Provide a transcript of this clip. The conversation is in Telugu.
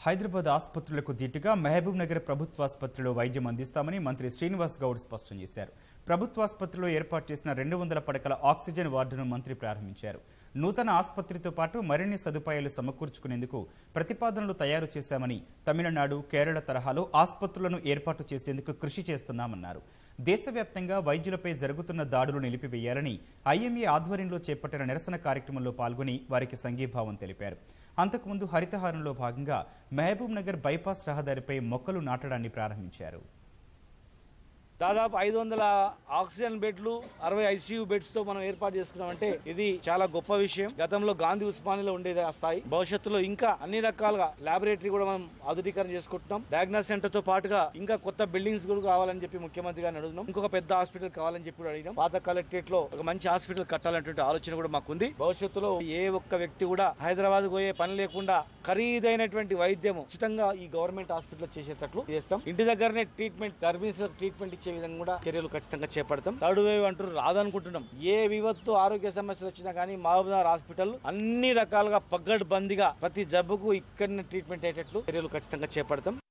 హైదరాబాద్ ఆసుపత్రులకు ధీటుగా మహబూబ్ నగర్ ప్రభుత్వాసుపత్రిలో వైద్యం అందిస్తామని మంత్రి శ్రీనివాస్ గౌడ్ స్పష్టం చేశారు ప్రభుత్వాసుపత్రిలో ఏర్పాటు చేసిన రెండు వందల పడకల ఆక్సిజన్ వార్డును మంత్రి ప్రారంభించారు నూతన ఆసుపత్రితో పాటు మరిన్ని సదుపాయాలు సమకూర్చుకునేందుకు ప్రతిపాదనలు తయారు చేశామని తమిళనాడు కేరళ తరహాలో ఆసుపత్రులను ఏర్పాటు చేసేందుకు కృషి చేస్తున్నామన్నారు దేశవ్యాప్తంగా వైద్యులపై జరుగుతున్న దాడులు నిలిపివేయాలని ఐఎంఏ ఆధ్వర్యంలో చేపట్టిన నిరసన కార్యక్రమంలో పాల్గొని వారికి సంఘీభావం తెలిపారు అంతకుముందు హరితహారంలో భాగంగా మహబూబ్ నగర్ బైపాస్ రహదారిపై మొక్కలు నాటడాన్ని ప్రారంభించారు దాదాపు ఐదు వందల ఆక్సిజన్ బెడ్లు అరవై ఐసీయూ బెడ్స్ తో మనం ఏర్పాటు చేసుకున్నామంటే ఇది చాలా గొప్ప విషయం గతంలో గాంధీ ఉస్మానిలో ఉండేది ఆ స్థాయి భవిష్యత్తులో ఇంకా అన్ని రకాలుగా లాబొరేటరీ కూడా మనం ఆధునీకరణ చేసుకుంటున్నాం డయాగ్నోస్ సెంటర్ తో పాటుగా ఇంకా కొత్త బిల్డింగ్స్ కూడా కావాలని చెప్పి ముఖ్యమంత్రి గారిని అడుగుతున్నాం ఇంకొక పెద్ద హాస్పిటల్ కావాలని చెప్పి కూడా అడిగినాం పాత కలెక్టరేట్ లో ఒక మంచి హాస్పిటల్ కట్టాలనేటువంటి ఆలోచన కూడా మాకు ఉంది భవిష్యత్తులో ఏ ఒక్క వ్యక్తి కూడా హైదరాబాద్ పోయే పని లేకుండా ఖరీదైనటువంటి వైద్యం ఉచితంగా ఈ గవర్నమెంట్ హాస్పిటల్ చేసేటట్లు చేస్తాం ఇంటి దగ్గరనే ట్రీట్మెంట్ గర్భిణీ ట్రీట్మెంట్ ఇచ్చే విధంగా కూడా చర్యలు ఖచ్చితంగా చేపడతాం థర్డ్ వేవ్ అంటారు రాదనుకుంటున్నాం ఏ వివత్తు ఆరోగ్య సమస్యలు వచ్చినా కానీ మహబూబ్నగర్ హాస్పిటల్ అన్ని రకాలుగా పగ్గడ్ బందిగా ప్రతి జబ్బుకు ఇక్కడనే ట్రీట్మెంట్ అయ్యేటట్లు చర్యలు ఖచ్చితంగా చేపడతాం